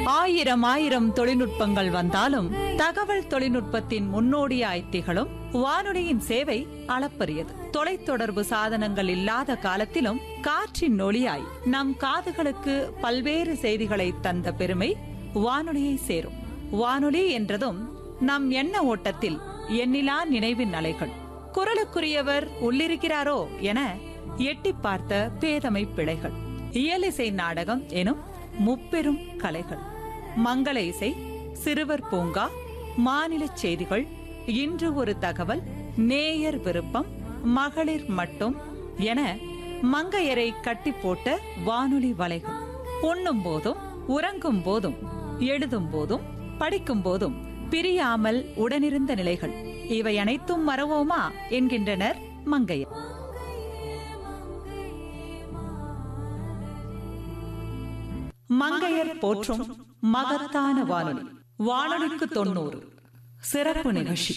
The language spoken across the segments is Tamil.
ஆயிரம் ஆயிரம் தொழில்நுட்பங்கள் வந்தாலும் தகவல் தொழில்நுட்பத்தின் முன்னோடியாய் திகழும் வானொலியின் சேவை அளப்பரியது தொலைத்தொடர்பு சாதனங்கள் இல்லாத காலத்திலும் காற்றின் ஒளியாய் நம் காதுகளுக்கு பல்வேறு செய்திகளை தந்த பெருமை வானொலியை சேரும் வானொலி என்றதும் நம் எண்ண ஓட்டத்தில் எண்ணிலா நினைவின் அலைகள் குரலுக்குரியவர் உள்ளிருக்கிறாரோ என எட்டி பார்த்த பேதமை பிழைகள் இயலிசை நாடகம் எனும் முப்பெரும் கலைகள் மங்கள இசை சிறுவர் பூங்கா மாநில செய்திகள் இன்று ஒரு தகவல் நேயர் விருப்பம் மகளிர் மட்டும் என மங்கையரை கட்டி போட்ட வானொலி வலைகள் உண்ணும் போதும் உறங்கும் போதும் எழுதும் போதும் படிக்கும் போதும் பிரியாமல் உடனிருந்த நிலைகள் இவை அனைத்தும் மறவோமா என்கின்றனர் மங்கையர் மங்கையர் போற்றும் மகத்தான வானொலி வானொலிக்கு தொண்ணூறு சிறப்பு நிகழ்ச்சி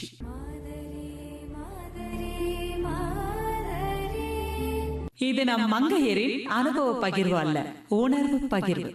இது நம் மங்கையரின் அனுபவ பகிர்வு அல்ல உணர்வு பகிர்வு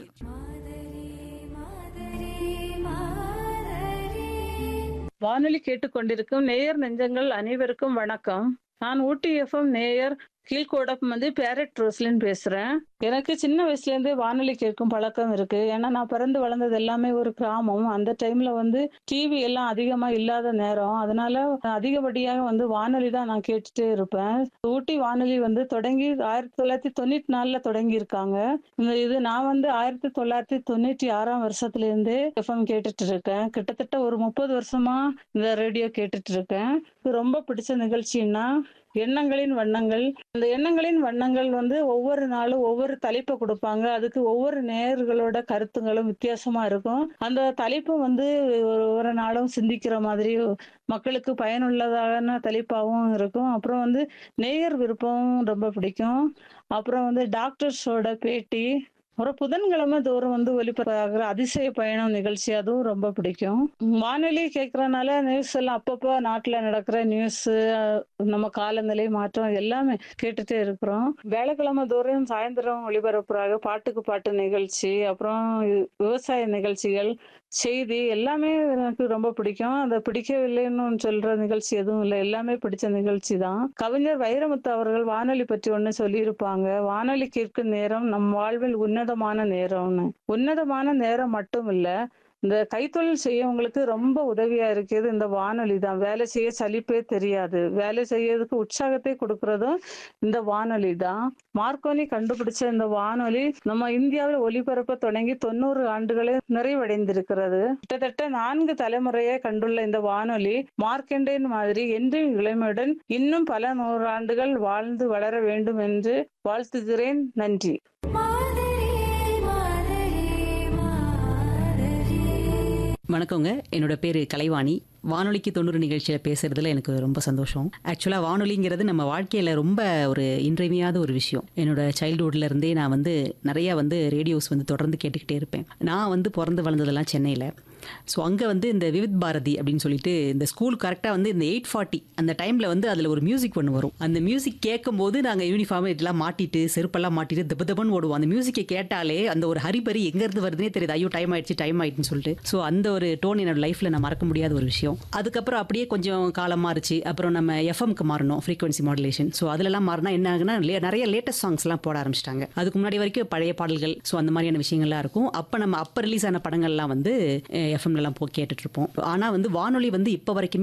வானொலி கேட்டுக்கொண்டிருக்கும் நேயர் நெஞ்சங்கள் அனைவருக்கும் வணக்கம் நான் ஊட்டி எஃப்எம் நேயர் கீழ்கோடப்பம் வந்து பேரட் ரோஸ்லின் பேசுறேன் எனக்கு சின்ன வயசுல இருந்தே வானொலி கேட்கும் பழக்கம் இருக்கு ஏன்னா நான் பிறந்து வளர்ந்தது எல்லாமே ஒரு கிராமம் அந்த டைம்ல வந்து டிவி எல்லாம் அதிகமா இல்லாத நேரம் அதனால அதிகப்படியாக வந்து வானொலி தான் நான் கேட்டுட்டே இருப்பேன் ஊட்டி வானொலி வந்து தொடங்கி ஆயிரத்தி தொள்ளாயிரத்தி தொண்ணூத்தி நாலுல தொடங்கி இருக்காங்க இந்த இது நான் வந்து ஆயிரத்தி தொள்ளாயிரத்தி தொண்ணூற்றி ஆறாம் வருஷத்துல இருந்தே எஃப்எம் கேட்டுட்டு இருக்கேன் கிட்டத்தட்ட ஒரு முப்பது வருஷமா இந்த ரேடியோ கேட்டுட்டு இருக்கேன் இது ரொம்ப பிடிச்ச நிகழ்ச்சின்னா எண்ணங்களின் வண்ணங்கள் அந்த எண்ணங்களின் வண்ணங்கள் வந்து ஒவ்வொரு நாளும் ஒவ்வொரு தலைப்பை கொடுப்பாங்க அதுக்கு ஒவ்வொரு நேயர்களோட கருத்துங்களும் வித்தியாசமா இருக்கும் அந்த தலைப்பு வந்து ஒரு ஒரு நாளும் சிந்திக்கிற மாதிரி மக்களுக்கு பயனுள்ளதான தலைப்பாகவும் இருக்கும் அப்புறம் வந்து நேயர் விருப்பமும் ரொம்ப பிடிக்கும் அப்புறம் வந்து டாக்டர்ஸோட பேட்டி அப்புறம் புதன்கிழமை தோறும் வந்து ஒலிபரப்பாகிற அதிசய பயணம் நிகழ்ச்சி அதுவும் ரொம்ப பிடிக்கும் வானொலி கேட்கறதுனால நியூஸ் எல்லாம் அப்பப்போ நாட்டுல நடக்கிற நியூஸ் நம்ம காலநிலை மாற்றம் எல்லாமே கேட்டுட்டே இருக்கிறோம் வேலைக்கிழமை தோறும் சாயந்தரம் ஒளிபரப்புறாங்க பாட்டுக்கு பாட்டு நிகழ்ச்சி அப்புறம் விவசாய நிகழ்ச்சிகள் செய்தி எல்லாமே எனக்கு ரொம்ப பிடிக்கும் அந்த பிடிக்கவில்லைன்னு சொல்ற நிகழ்ச்சி எதுவும் இல்லை எல்லாமே பிடிச்ச நிகழ்ச்சி தான் கவிஞர் வைரமுத்து அவர்கள் வானொலி பற்றி ஒண்ணு சொல்லியிருப்பாங்க வானொலி கேட்கும் நேரம் நம் வாழ்வில் உன்னதமான நேரம்னு உன்னதமான நேரம் மட்டும் இல்ல இந்த கைத்தொழில் செய்யவங்களுக்கு ரொம்ப உதவியா இருக்குது இந்த வானொலி தான் வேலை செய்ய சலிப்பே தெரியாது வேலை செய்யறதுக்கு உற்சாகத்தை கொடுக்கறதும் இந்த வானொலி தான் மார்க்கோனி கண்டுபிடிச்ச இந்த வானொலி நம்ம இந்தியாவில் ஒலிபரப்ப தொடங்கி தொண்ணூறு ஆண்டுகளே நிறைவடைந்திருக்கிறது கிட்டத்தட்ட நான்கு தலைமுறையை கண்டுள்ள இந்த வானொலி மார்க்கெண்டேன் மாதிரி என்றும் இளமையுடன் இன்னும் பல நூறாண்டுகள் வாழ்ந்து வளர வேண்டும் என்று வாழ்த்துகிறேன் நன்றி வணக்கங்க என்னோட பேர் கலைவாணி வானொலிக்கு தொண்ணூறு நிகழ்ச்சியில் பேசுறதுல எனக்கு ரொம்ப சந்தோஷம் ஆக்சுவலாக வானொலிங்கிறது நம்ம வாழ்க்கையில் ரொம்ப ஒரு இன்றியமையாத ஒரு விஷயம் என்னோட சைல்டுஹுட்ல இருந்தே நான் வந்து நிறைய வந்து ரேடியோஸ் வந்து தொடர்ந்து கேட்டுக்கிட்டே இருப்பேன் நான் வந்து பிறந்து வளர்ந்ததெல்லாம் சென்னையில் ஸோ அங்கே வந்து இந்த விவித் பாரதி அப்படின்னு சொல்லிட்டு இந்த ஸ்கூல் கரெக்டாக வந்து இந்த எயிட் ஃபார்ட்டி அந்த டைமில் வந்து அதில் ஒரு மியூசிக் ஒன்று வரும் அந்த மியூசிக் கேட்கும்போது நாங்கள் யூனிஃபார்ம் இதெல்லாம் மாட்டிட்டு செருப்பெல்லாம் மாட்டிட்டு தப்பு தப்புன்னு ஓடுவோம் அந்த மியூசிக்கை கேட்டாலே அந்த ஒரு ஹரிபரி எங்கேருந்து வருதுன்னே தெரியுது ஐயோ டைம் ஆயிடுச்சு டைம் ஆயிடுச்சுன்னு சொல்லிட்டு ஸோ அந்த ஒரு டோன் என்னோட லைஃப்பில் நான் மறக்க முடியாத ஒரு விஷயம் அதுக்கப்புறம் அப்படியே கொஞ்சம் காலம் மாறுச்சு அப்புறம் நம்ம எஃப்எம்க்கு மாறணும் ஃப்ரீக்வன்சி மாடுலேஷன் ஸோ அதிலெல்லாம் மாறினா என்ன ஆகுனா லே- நிறைய லேட்டஸ்ட் சாங்ஸ்லாம் போட ஆரம்பிச்சிட்டாங்க அதுக்கு முன்னாடி வரைக்கும் பழைய பாடல்கள் ஸோ அந்த மாதிரியான விஷயங்கள்லாம் இருக்கும் அப்போ நம்ம அப்போ ரிலீஸ் ஆன படங்கள்லாம் வந்து எஃப்எம்லலாம் போ கேட்டுட்டு இருப்போம் ஆனால் வந்து வானொலி வந்து இப்போ வரைக்குமே